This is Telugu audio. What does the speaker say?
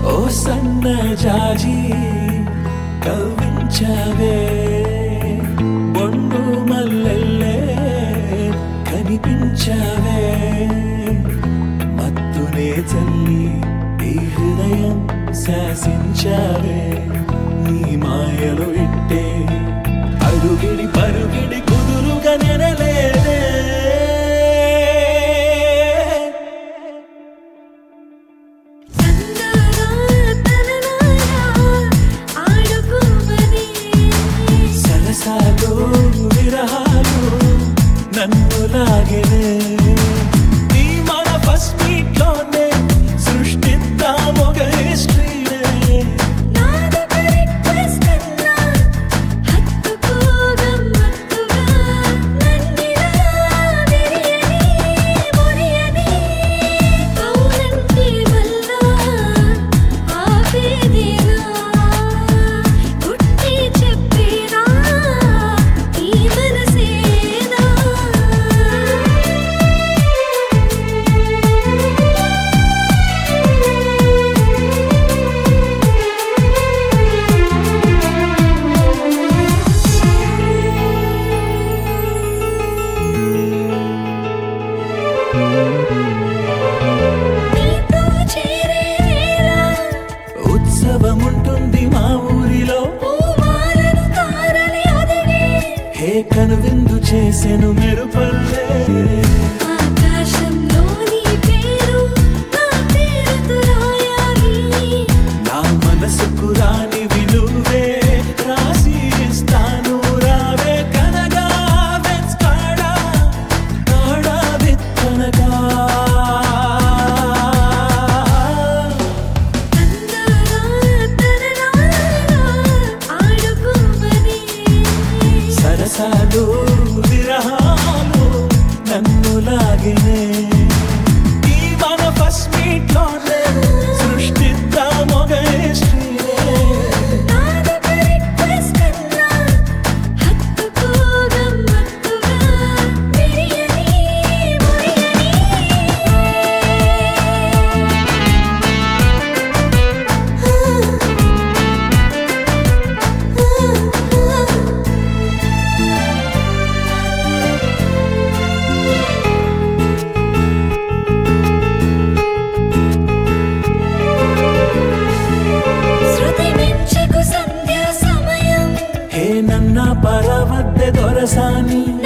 ఓ సన్న జాజి కవ్వించవే బొండు మల్లెల్లే కనిపించవే మత్తునే చల్లి ఈ హృదయం శాసించవే నీ మాయలో ఇట్టే అడుగిడి పరుగిడి కుదురుగా నెనలేదే తందనా తననాయా ఆడుకోమని సరసాలు విరహాలు నన్ను లాగెనే నీ మన ఫస్ట్ మీట్ లోనే సృష్టిద్దాం ఒక హిస్టరీనే నాదొక రిక్వెస్ట్ అన్నా హత్తుకోగా మత్తుగా నన్నిలా విరియని మురియని అవునంటే వల్ల ఆపేదిరా గుట్టి చెప్పేరా ఈ మనసేనా నీతో చేరే వేళ ఉత్సవం ఉంటుంది మా ఊరిలో పూమాలను తారలి అదిరే హే కనువిందు చేసెను మెరుపల్లే ఆకాశంలో నీ పేరు నా పేరుతో రాయాలి నా మనసుకు రాని విలువే రాసి ఇస్తాను రావే కనగా వెచ్కాడా కాడా విత్తనగా తందనా తననాయా ఆడుకోమని సరసాలు విరహాలు నన్ను లాగినే ఈ మన ఫస్ట్ మీట్ లోనే సృష్టిద్దాం ఒక హిస్టరీనే నాదొక రిక్వెస్ట్ అన్నా హత్తుకోగా మత్తుగా విరియని మురియని శృతి మించకు సంధ్యా సమయం హే నన్న పరవద్దె దొరసాని